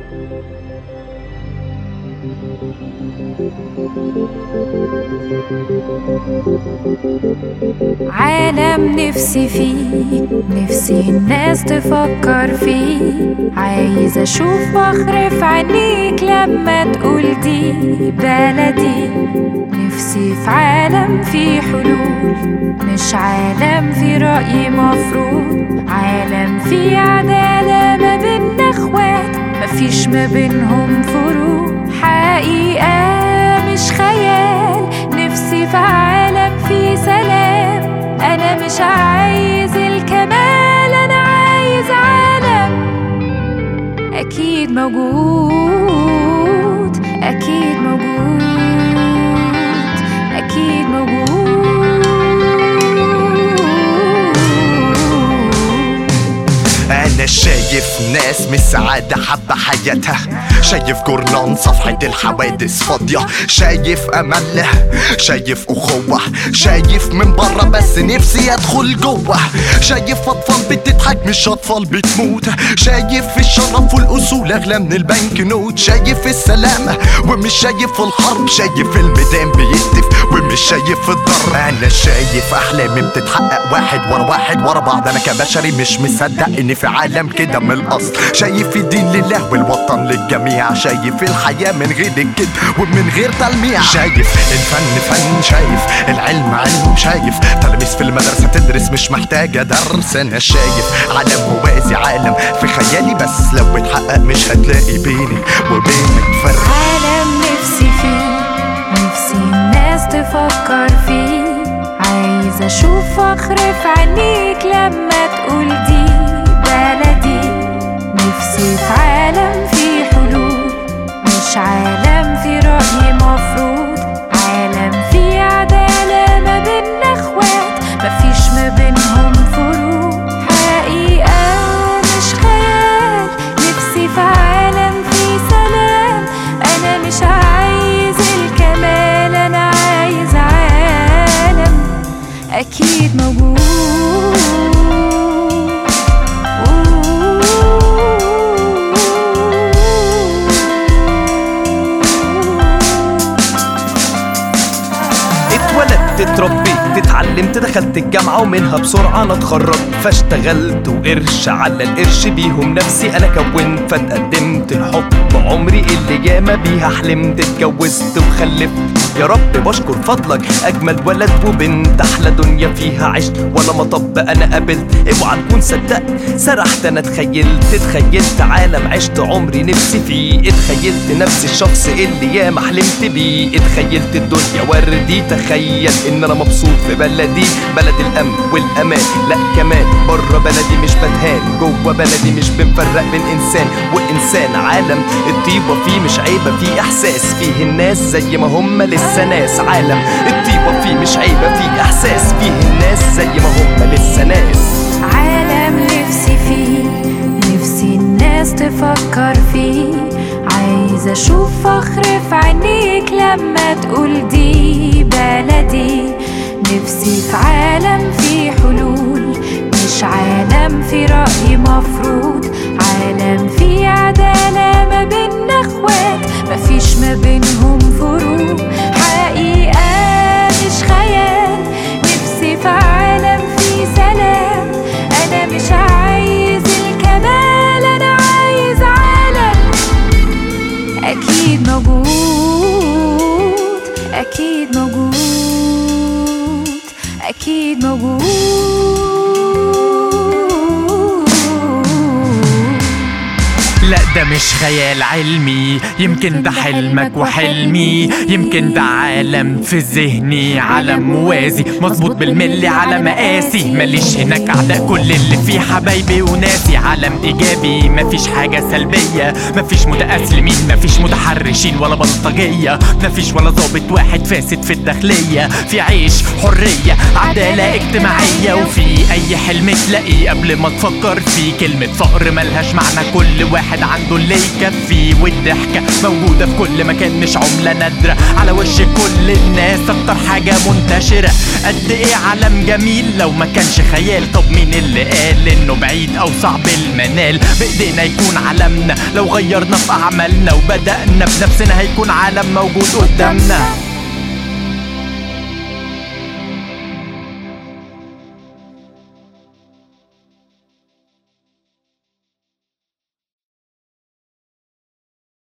عالم نفسي فيه نفسي الناس تفكر فيه عايز اشوف فخر في عينيك لما تقول دي بلدي نفسي في عالم فيه حلول مش عالم فيه رأي مفروض عالم فيه عدالة ما بين اخوات مفيش ما بينهم فروق حقيقة مش خيال نفسي في عالم فيه سلام أنا مش عايز الكمال أنا عايز عالم أكيد موجود أكيد موجود أكيد موجود انا شايف ناس من السعادة حابة حياتها شايف جورنان صفحة الحوادث فاضية شايف امل شايف اخوة شايف من بره بس نفسي ادخل جوه شايف اطفال بتضحك مش اطفال بتموت شايف الشرف والاصول اغلى من البنك نوت شايف السلام ومش شايف الحرب شايف الميدان بيهتف ومش شايف الضرب انا شايف احلامي بتتحقق واحد ورا واحد ورا بعض انا كبشري مش مصدق اني في عالم كده من الاصل شايف الدين لله والوطن للجميع شايف الحياة من غير الكذب ومن غير تلميع شايف الفن فن شايف العلم علم شايف تلاميذ في المدرسة تدرس مش محتاجة درس انا شايف عالم موازي عالم في خيالي بس لو اتحقق مش هتلاقي بيني وبينك فرق عالم نفسي فيه نفسي الناس تفكر فيه عايز اشوف فخر في عينيك لما تقول دي بلدي نفسي في عالم فيه حلول مش عالم فيه رأي مفروض عالم فيه عدالة ما بين اخوات مفيش ما بينهم فروق حقيقة مش خيال نفسي في عالم فيه سلام انا مش عايز الكمال انا عايز عالم اكيد موجود اتولدت اتربيت اتعلمت دخلت الجامعة ومنها بسرعة انا اتخرجت فاشتغلت وقرش على القرش بيهم نفسي انا كونت فتقدمت الحب عمري اللي ياما بيها حلمت اتجوزت وخلفت يا رب بشكر فضلك اجمل ولد وبنت احلى دنيا فيها عشت ولا مطب انا قابلت اوعى تكون صدقت سرحت انا اتخيلت اتخيلت عالم عشت عمري نفسي فيه اتخيلت نفس الشخص اللي ياما حلمت بيه اتخيلت الدنيا وردي تخيل ان انا مبسوط في بلدي بلد الامن والامان لا كمان بره بلدي مش بتهان جوه بلدي مش بنفرق بين انسان وانسان عالم الطيبه فيه مش عيبه فيه احساس فيه الناس زي ما هم لسه ناس عالم الطيبه فيه مش عيبه فيه احساس فيه الناس زي ما هم لسه ناس عالم نفسي فيه نفسي الناس تفكر فيه عايز اشوف فخر في عينيك لما تقول دي بلدي نفسي في عالم فيه حلول مش عالم فيه رأي مفروض عالم فيه عدالة ما بين اخوات مفيش ما بينهم فروق حقيقة مش خيال نفسي في عالم فيه سلام انا مش عايز الكمال انا عايز عالم اكيد موجود اكيد موجود اكيد موجود لا ده مش خيال علمي يمكن ده حلمك وحلمي يمكن ده عالم في ذهني عالم موازي مظبوط بالملي على مقاسي ماليش هناك اعداء كل اللي فيه حبايبي وناسي عالم ايجابي مفيش حاجة سلبية مفيش متأسلمين مفيش متحرشين ولا بلطجية مفيش ولا ضابط واحد فاسد في الداخلية في عيش حرية عدالة اجتماعية وفي اي حلم تلاقيه قبل ما تفكر فيه كلمة فقر ملهاش معنى كل واحد واحد عنده اللي يكفيه والضحكة موجودة في كل مكان مش عملة نادرة على وش كل الناس أكتر حاجة منتشرة قد إيه عالم جميل لو ما كانش خيال طب مين اللي قال إنه بعيد أو صعب المنال بإيدينا يكون عالمنا لو غيرنا في أعمالنا وبدأنا بنفسنا هيكون عالم موجود قدامنا